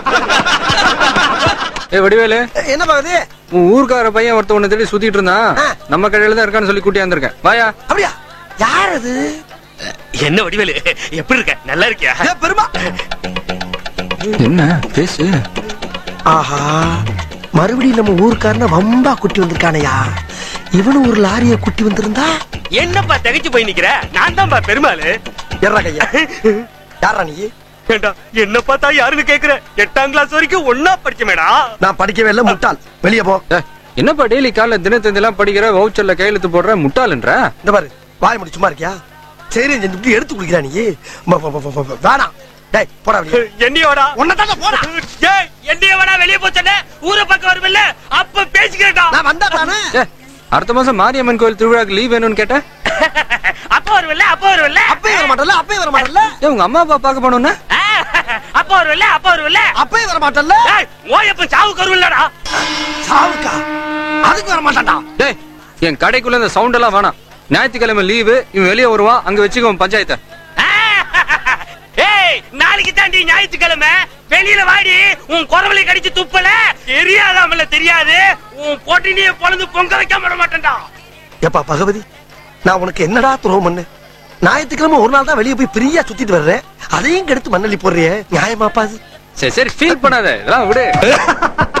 ஏ வடிவேலு என்ன பாக்குது உன் ஊர்க்கார பையன் ஒருத்த உன்னை தேடி சுத்திட்டு இருந்தான் ஆ. நம்ம கடையில தான் இருக்கான்னு சொல்லி கூட்டி வந்திருக்கேன் வாயா அப்படியா யார் அது என்ன வடிவேலு எப்படி இருக்க நல்லா இருக்கியா ஏ, பெருமா என்ன பேசு ஆஹா மறுபடியும் நம்ம ஊருக்காரன வம்பா குட்டி வந்திருக்கானயா இவனும் ஒரு லாரிய குட்டி வந்திருந்தா என்னப்பா தகைச்சு போய் நிக்கிற நான் தான்ப்பா பெருமாளு எர்றா கையா யாரா நீ ஏண்டா என்ன பார்த்தா யாருன்னு கேக்குற எட்டாம் கிளாஸ் வரைக்கும் ஒன்னா படிச்ச மேடா நான் படிக்கவே இல்லை முட்டாள் வெளியே போ ஏ, என்னப்பா டெய்லி காலைல தினத்தந்திலாம் படிக்கிற வவுச்சர்ல கையெழுத்து போடுற முட்டாளுன்ற இந்த பாரு வாய் முடி சும்மா இருக்கியா சரி செஞ்சு இப்படி எடுத்து குடிக்கிறா நீ ம- ம- ம- ம- வேணாம் டேய் போடா வெளியே என்னையோடா உன்னை போடா ஏய் என்னைய வேணா வெளிய போச்சனே ஊரை பக்கம் வருமில்ல அப்ப பேசிக்கிறேன்டா நான் வந்தா தானே ஏ, அடுத்த மாசம் மாரியம்மன் கோயில் திருவிழாக்கு லீவ் வேணும்னு கேட்டேன் அப்ப வருமில்ல அப்ப வருமில்ல அப்பயே வர மாட்டல அப்பயே வர மாட்டல ஏ உங்க அம்மா அப்பா பார்க்க போனோம்னா அப்ப வருமில்ல அப்ப வருமில்ல அப்பயே வர மாட்டல ஏய் ஓயப்ப சாவு கருவில்லடா சாவுக்கா அதுக்கு வர மாட்டான்டா டேய் என் கடைக்குள்ள இந்த சவுண்ட் எல்லாம் வேணாம் ஞாயிற்றுக்கிழமை லீவு இவன் வெளியே வருவான் அங்க வச்சுக்கோ பஞ்சாயத்தை ஏய் நாளைக்கு தாண்டி ஞாயிற்றுக்கிழமை வெளியில வாடி உன் குறவலை கடிச்சு துப்பல தெரியாதாமல தெரியாது உன் பொட்டினிய பொழந்து பொங்க வைக்காம விட மாட்டேன்டா ஏப்பா பகவதி நான் உனக்கு என்னடா துரோகம் பண்ணு ஞாயிற்றுக்கிழமை ஒரு நாள் தான் வெளியே போய் ஃப்ரீயா சுத்திட்டு வர்றேன் அதையும் கெடுத்து மண்ணள்ளி போடுறியே நியாயமாப்பா அது சரி சரி ஃபீல் பண்ணாத இதெல்லாம் விடு